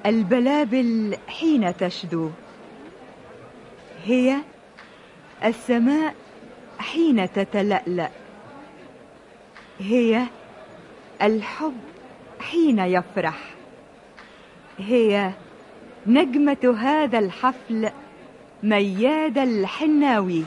البلابل حين تشدو هي السماء حين تتلألأ هي الحب حين يفرح هي نجمة هذا الحفل مياد الحناوي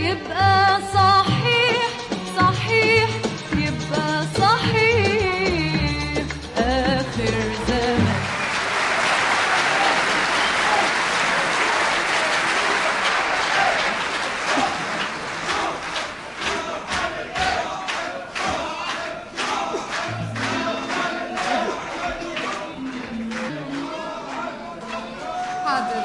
يبقى صحيح صحيح يبقى صحيح آخر زمن حاضر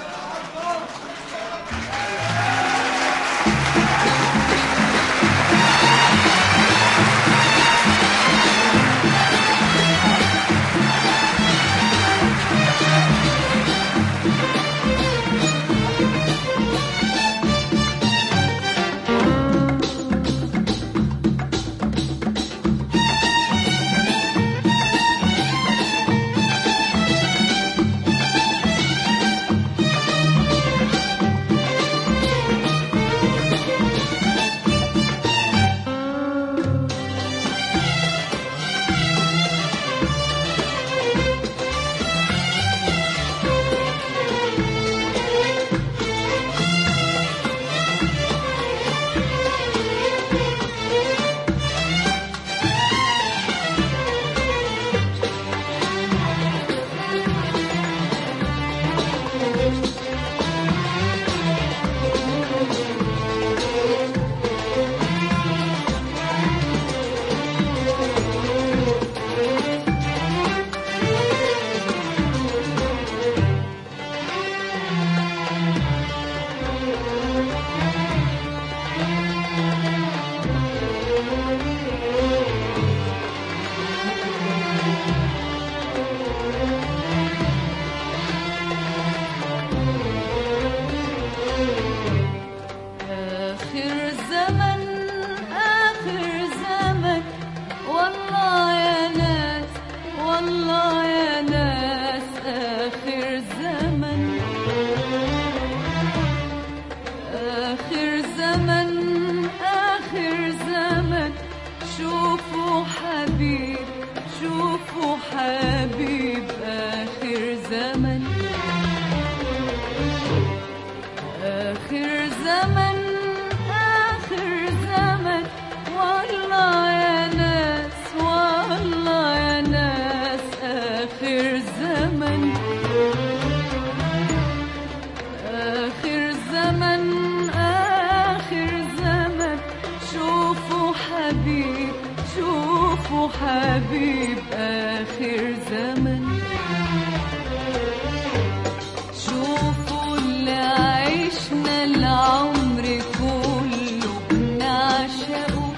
آخر زمن آخر زمن والله يا ناس والله يا ناس آخر زمن آخر زمن آخر زمن شوفوا حبيب شوفوا حبيب آخر زمن آخر زمن آخر زمن والله يا ناس والله يا ناس آخر زمن آخر زمن آخر زمن شوفوا حبيب شوفوا حبيب آخر زمن شوفوا اللي عشنا العمر كله بنعشقه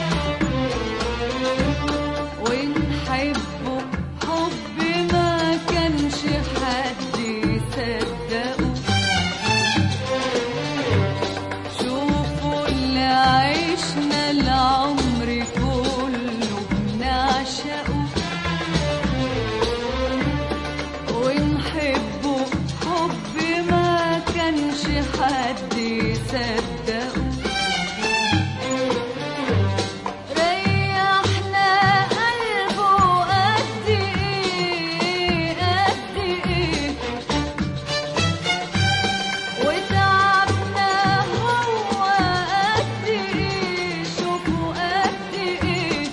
ونحبه حب ما كانش حد يصدقه شوفوا اللي عشنا العمر كله بنعشقه ونحبه حب ما كانش حد يصدقه ريحنا قلبه قد ايه قد ايه وتعبنا هو قد ايه شوفوا قد ايه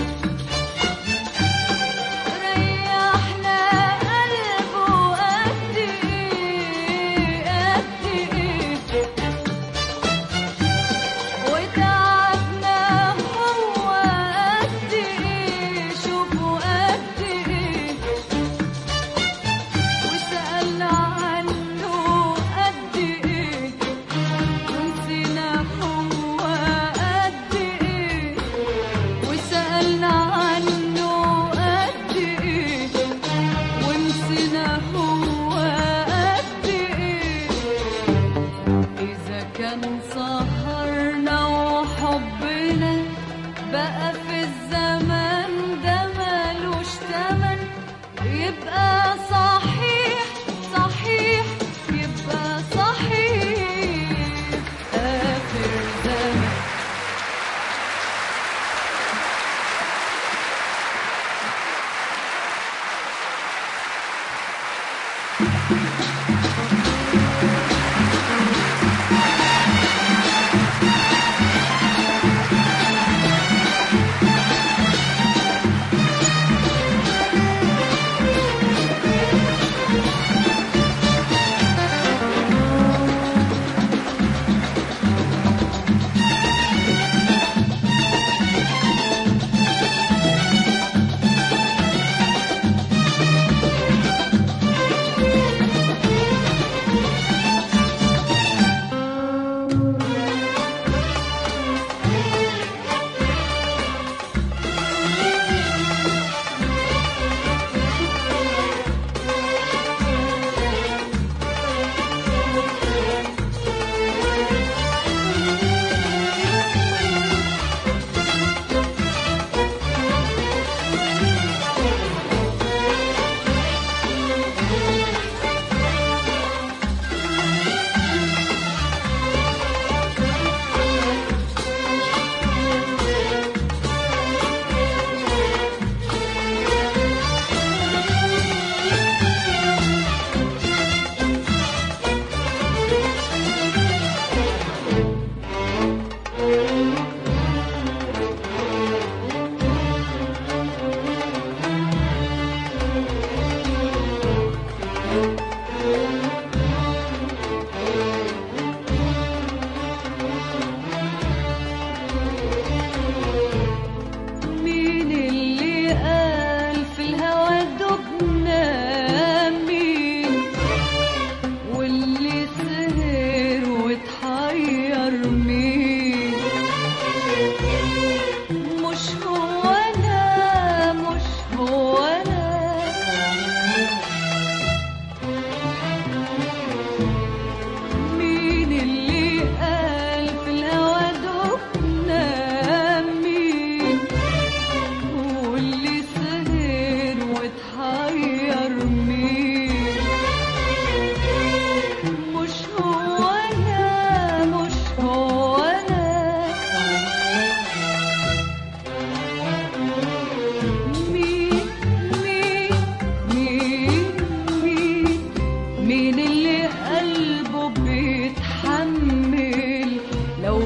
ريحنا قلبه قد ايه قد ايه وتعبنا هو قد ايه شوفوا قد ايه وسألنا عنه قد ايه ونسينا هو قد ايه وسألنا عنه قد ايه ونسينا هو قد ايه إذا كان سهرنا وحبنا بقى في الزمن ده ملوش تمن يبقى صحيح صحيح يبقى صحيح آخر زمن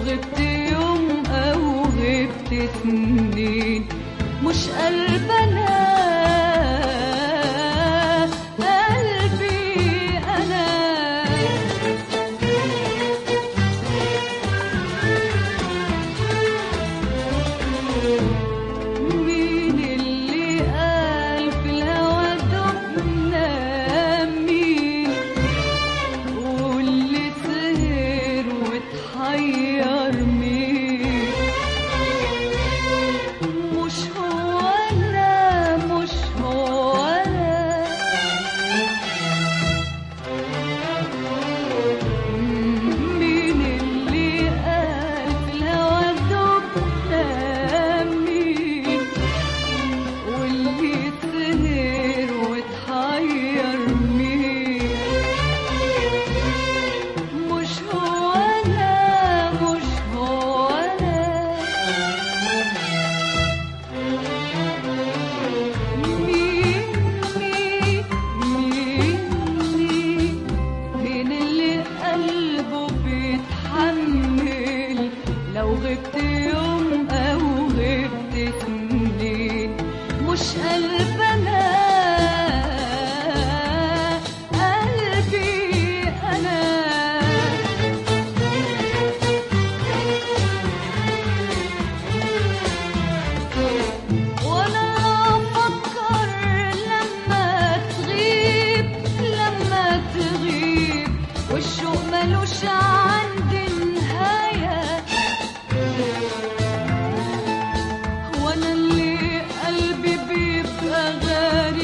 غبت يوم أو غبت سنين مش قلبنا قلبي أنا مين اللي قال في الهوى دبنا مين واللي سهر وتحير مين مش هو انا مش هو انا مين اللي قال في الهوى دبنا مين واللي سهر وتحير مين مش هو انا مش هو انا مين مين مين مين مين اللي قلبه بيتحمل لو غبت يوم او غبت سنين مش قلبنا قلبي انا وانا افكر لما تغيب لما تغيب والشوق ملوش عندي نهايه وانا اللي قلبي بيبقى غارق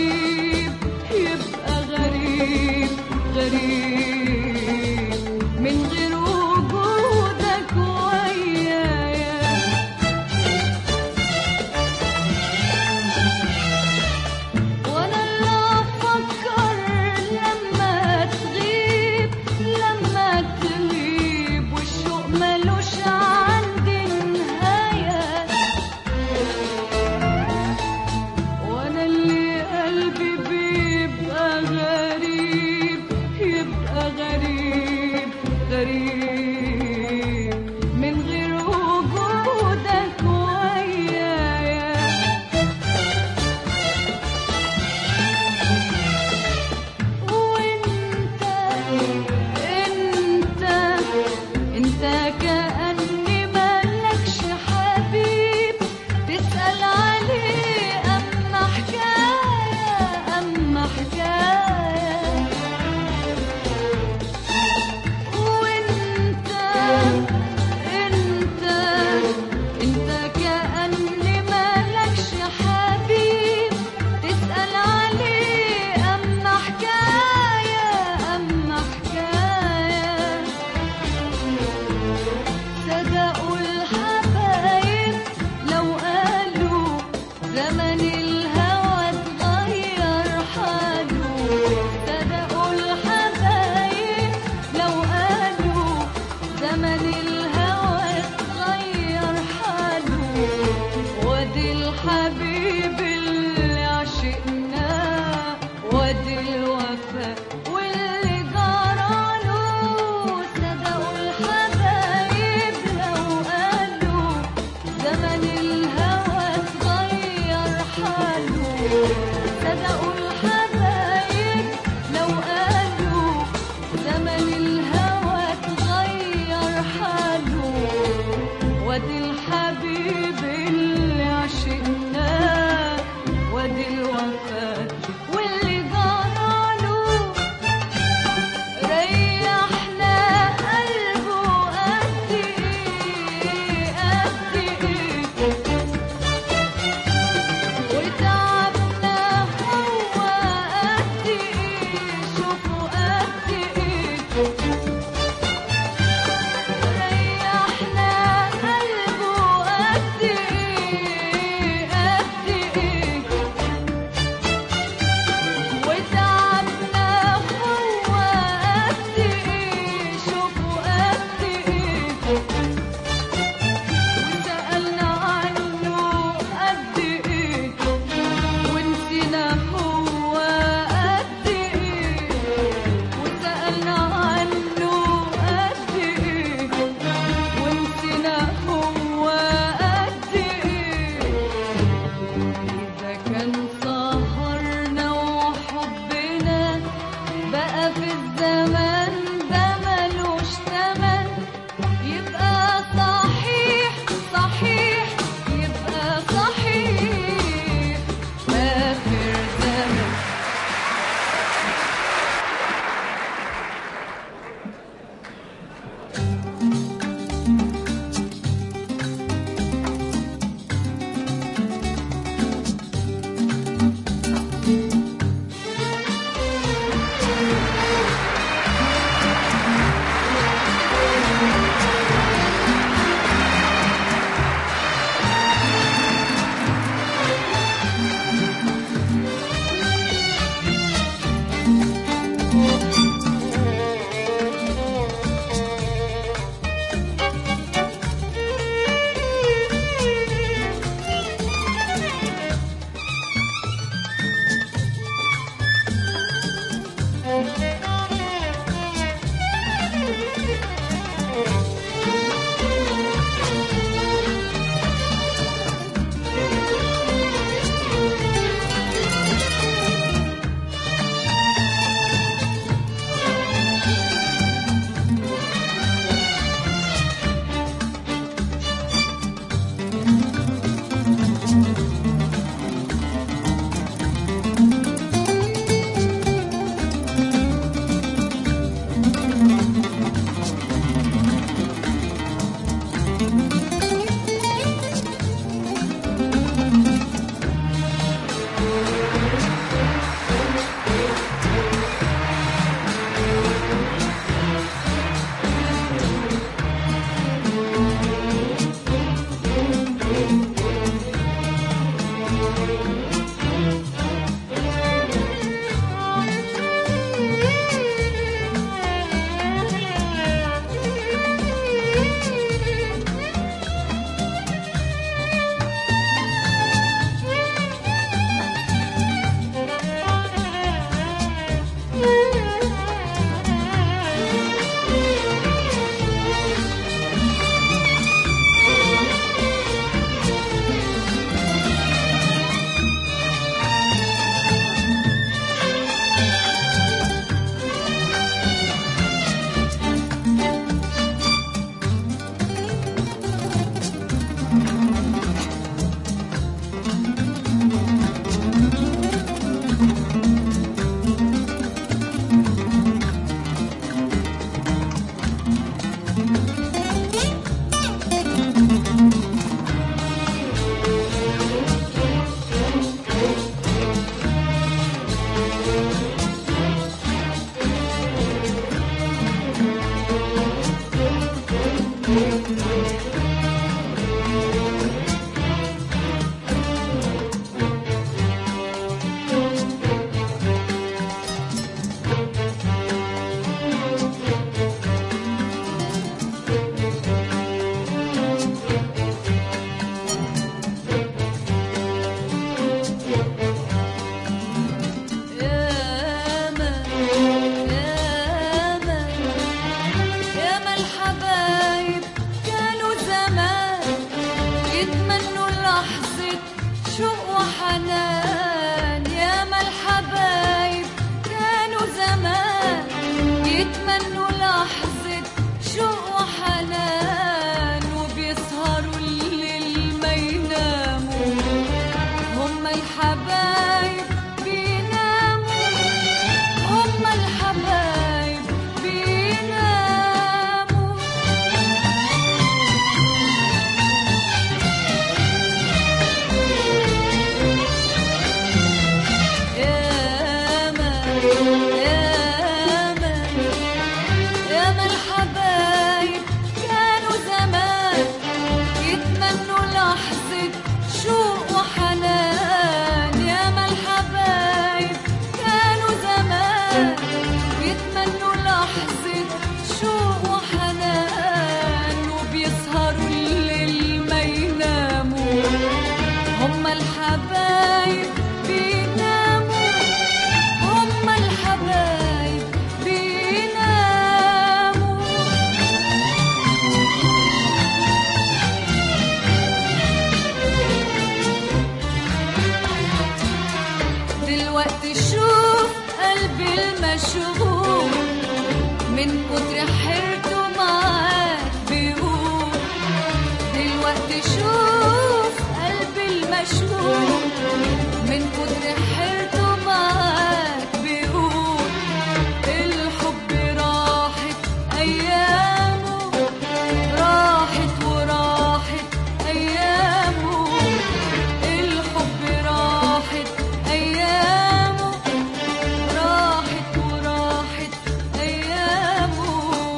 شوف قلبي المشغول من كتر حيرته معاك بيقول الحب راحت أيامه راحت وراحت أيامه الحب راحت أيامه راحت وراحت أيامه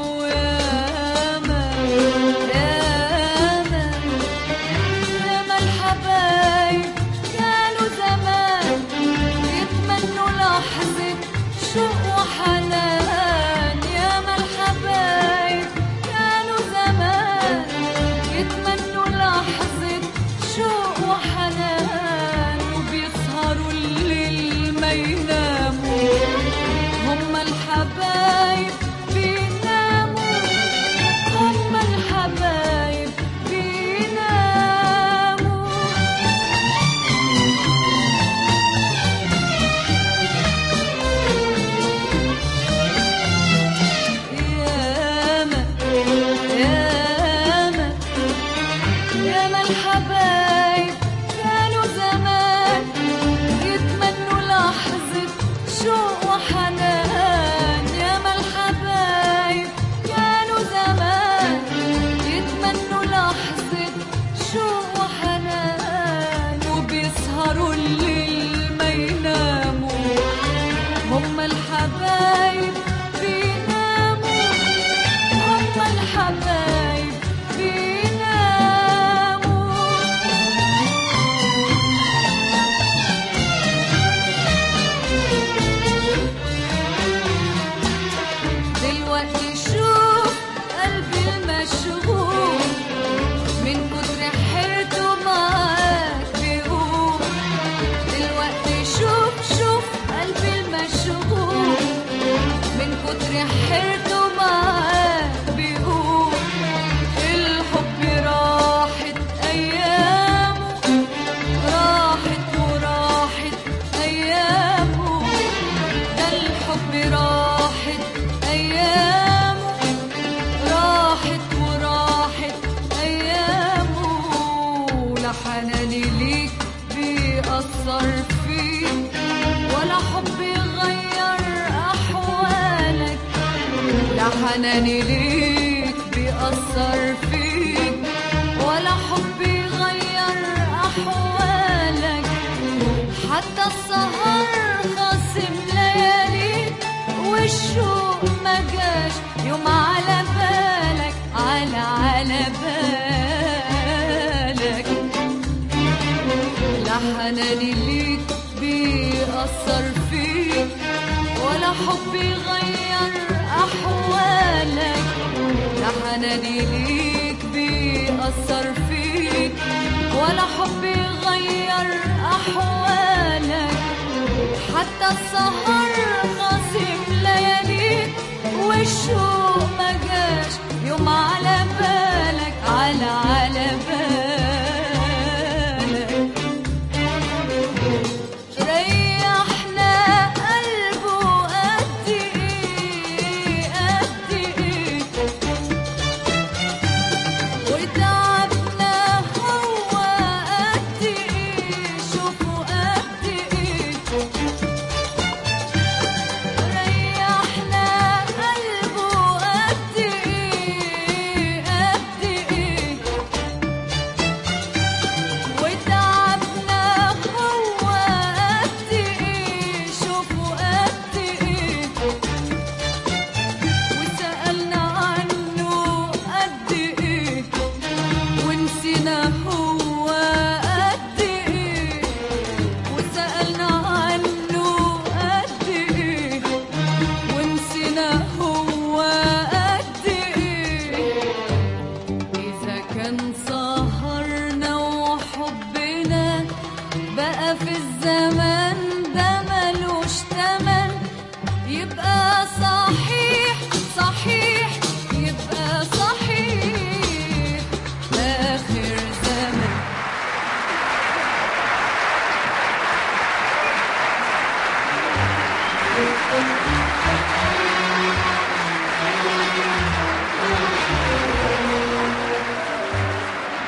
ياما ياما ياما الحبايب كانوا زمان يتمنوا لحظة شوق وحنان ياما الحبايب كانوا زمان يتمنوا لحظة شوق وحنان وبيسهروا الليل ما يناموا هم الحبايب بيناموا هم الحبايب بيناموا ياما ياما ياما الحبايب كانوا زمان يتمنوا لحظة شوق وحنان ياما الحبايب كانوا زمان يتمنوا لحظة شوق وحنان وبيسهروا الليل ما يناموا هم الحبايب بيناموا هم الحبايب بيناموا دلوقتي شوف قلبي المشغول من كتر حيرته معاك بيقول دلوقتي شوف شوف قلبي المشغول من كتر حيرته معاك بيقول الحب راحت أيامه راحت وراحت أيامه ده الحب راحت أيامه راحت وراحت أيامه لا حناني ليك بيأثر فيك ولا حب يغير أحوالك لا حناني ليك بيأثر فيك ولا حب يغير أحوالك حتى السهر خاصم لياليك والشوق ما جاش يوم على بالك على على بالك لا حناني ليك بيأثر فيك ولا حب يغير أحوالك لا حناني ليك بيأثر فيك ولا حب يغير أحوالك حتى السهر خاصم لياليك والشوق ما جاش يوم على بالك على على بالك ريحنا قلبه قد ايه قد ايه وتعبنا هو قد ايه شوفوا قد ايه ريحنا قلبه قد ايه قد ايه وتعبنا هو قد ايه شوفوا قد ايه وسألنا عنه قد ايه ونسينا هو قد ايه وسألنا عنه قد ايه ونسينا هو قد ايه إذا كان سهرنا وحبنا بقى في الزمان ده ملوش تمن يبقى صحيح صحيح يبقى صحيح آخر زمن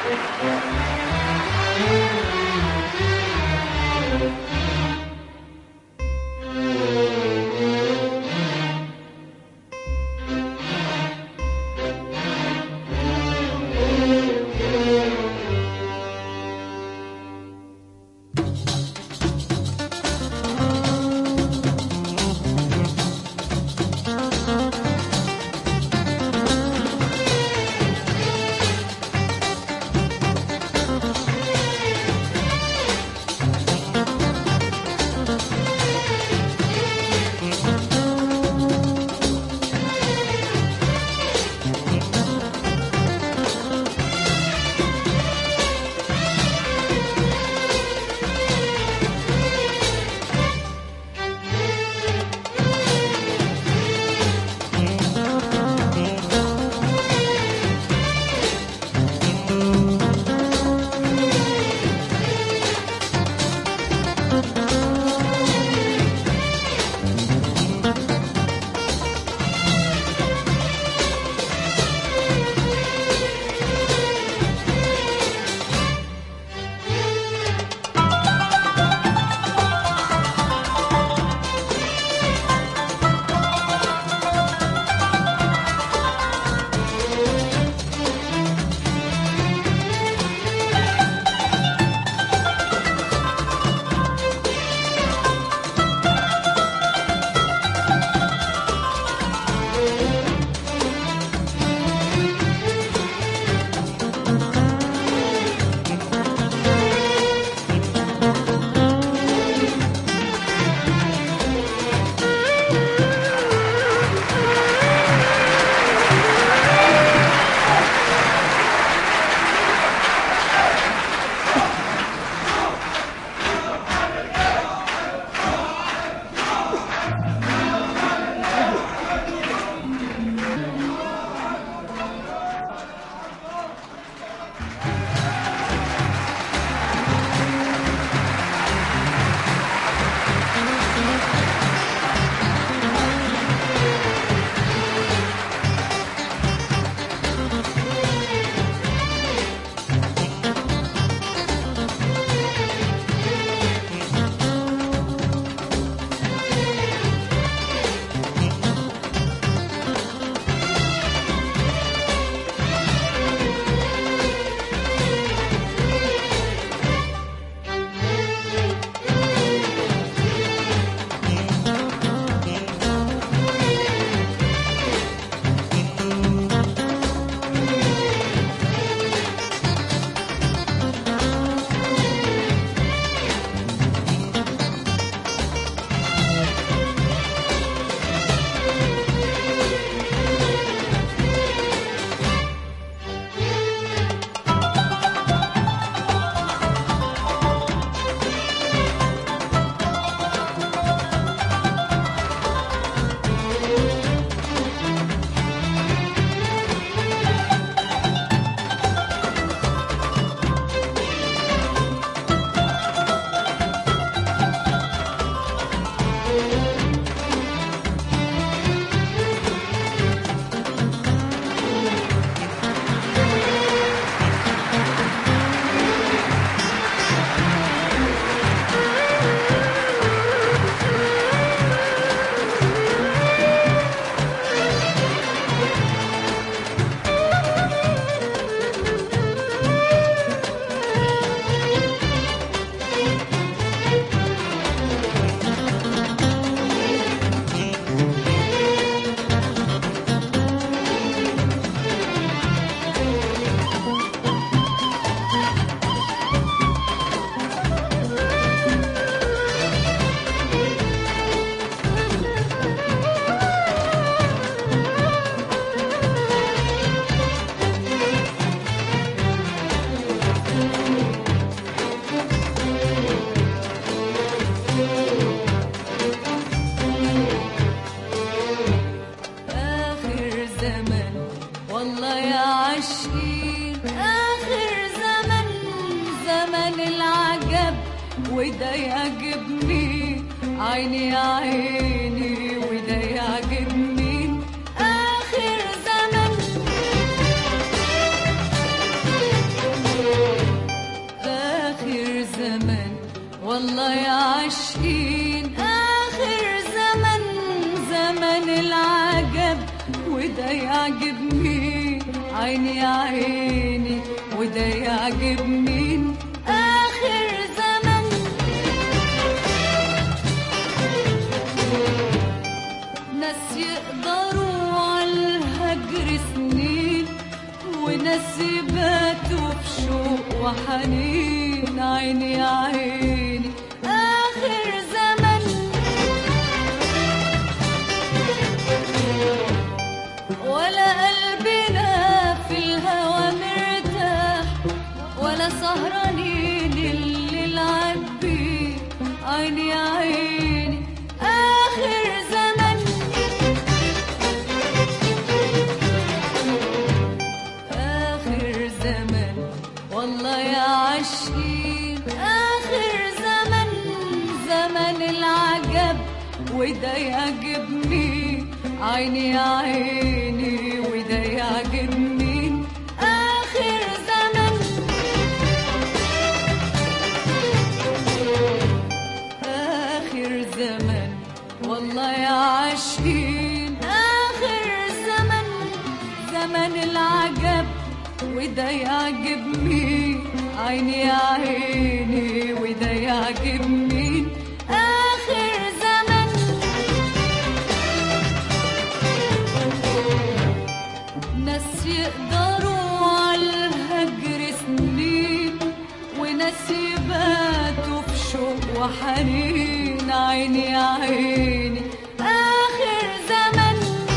وده يعجبني عيني يا عيني وده يعجبني آخر زمن والله يا عاشقين آخر زمن زمن العجب وده يعجب مين عيني يا عيني وده يعجب مين آخر زمن ناس يقدروا على الهجر سنين وناس يباتوا في شوق وحنين عيني يا عيني آخر زمن ولا قلبنا في الهوى مرتاح ولا سهرانين اللي العب بيه عيني يا عيني آخر زمن آخر زمن والله يا عاشقين آخر زمن زمن العجب وده يعجب مين عيني يا عيني وده يعجب مين آخر زمن آخر زمن والله يا عاشقين آخر زمن زمن العجب وده يعجب مين عيني يا عيني وده يعجب مين آخر زمن ناس يقدروا على الهجر سنين وناس يباتوا في شوق وحنين عيني يا عيني آخر زمن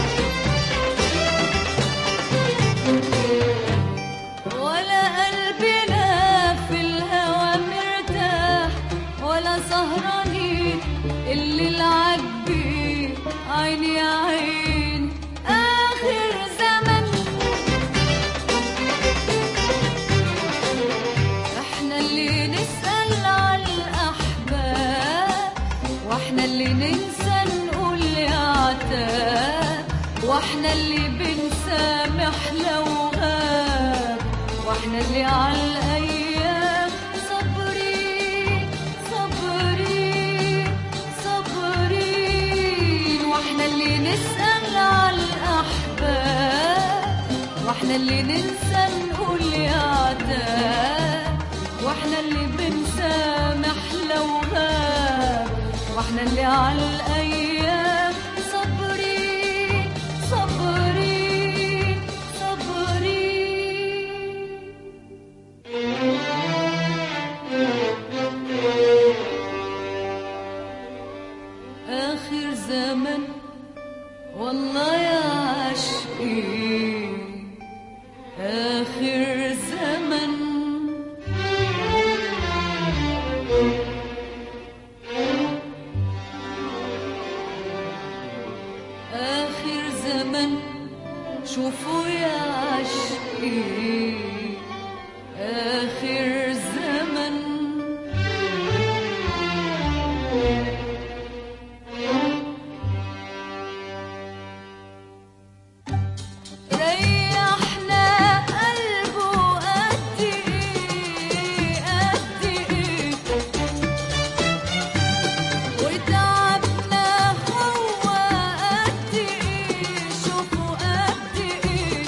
ولا قلبنا في الهوى مرتاح ولا سهرانين اللي العبي عيني يا عيني آخر زمن احنا اللي نسأل على الأحباب واحنا اللي ننسى نقول يا عتاب واحنا اللي بنسامح لو غاب واحنا اللي على الأيام صبرين صبرين صبرين واحنا اللي نسأل على الأحباب واحنا اللي ننسى نقول يا عتاب واحنا اللي بنسامح لو غاب واحنا اللي على الايام صبرين صبرين صبرين آخر زمن والله يا عشقي آخر زمن آخر زمن شوفوا يا عشقي آخر زمن ريحنا قلبه قد ايه قد ايه وتعبنا هو قد ايه شوفوا قد ايه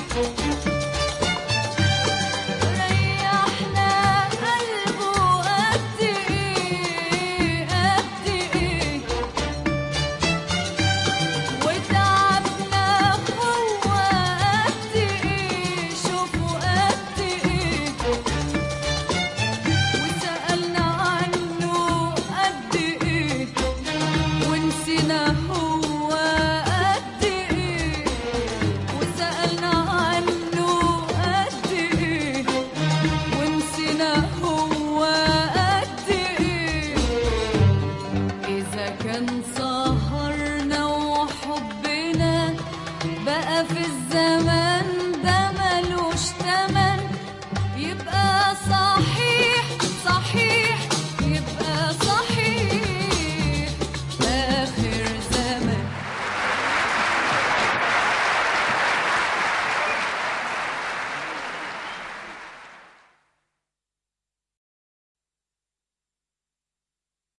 ريحنا قلبه قد ايه قد ايه وتعبنا هو قد ايه شوفوا قد ايه وسألنا عنه قد ايه ونسينا هو قد ايه وسألنا عنه قد ايه ونسينا هو قد ايه إذا كان سهرنا وحبنا بقى في الزمان